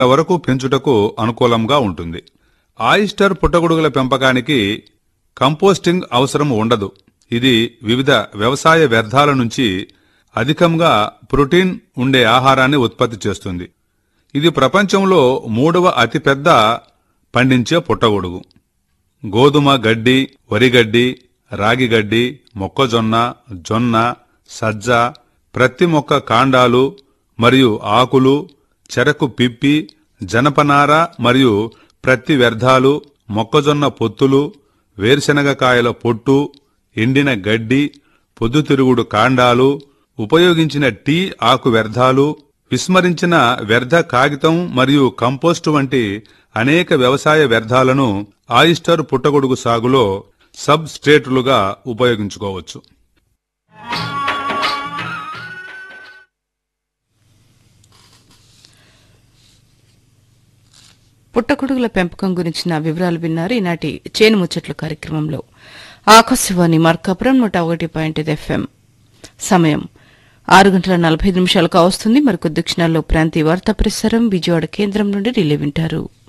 వరకు పెంచుటకు అనుకూలంగా ఉంటుంది ఆయిస్టర్ పుట్టగొడుగుల పెంపకానికి కంపోస్టింగ్ అవసరం ఉండదు ఇది వివిధ వ్యవసాయ వ్యర్థాల నుంచి అధికంగా ప్రోటీన్ ఉండే ఆహారాన్ని ఉత్పత్తి చేస్తుంది ఇది ప్రపంచంలో మూడవ అతిపెద్ద పండించే పుట్టగొడుగు గోధుమ గడ్డి వరిగడ్డి రాగిగడ్డి మొక్కజొన్న జొన్న సజ్జ ప్రతి మొక్క కాండాలు మరియు ఆకులు చెరకు పిప్పి జనపనార మరియు ప్రతి వ్యర్థాలు మొక్కజొన్న పొత్తులు వేరుశనగకాయల పొట్టు ఎండిన గడ్డి పొద్దుతిరుగుడు కాండాలు ఉపయోగించిన టీ ఆకు వ్యర్థాలు విస్మరించిన వ్యర్థ కాగితం మరియు కంపోస్టు వంటి అనేక వ్యవసాయ వ్యర్థాలను ఆయిస్టర్ పుట్టగొడుగు సాగులో సబ్ స్ట్రేట్లుగా ఉపయోగించుకోవచ్చు పుట్టగొడుగుల పెంపకం గురించిన వివరాలు విన్నారు ఈనాటి చేను ముచ్చట్లు కార్యక్రమంలో ఆకాశవాణి మార్కాపురం నూట ఒకటి పాయింట్ ఐదు ఎఫ్ఎం సమయం ఆరు గంటల నలభై నిమిషాలకు వస్తుంది మరికొద్ది క్షణాల్లో ప్రాంతీయ వార్తా ప్రసారం విజయవాడ కేంద్రం నుండి రిలే వింటారు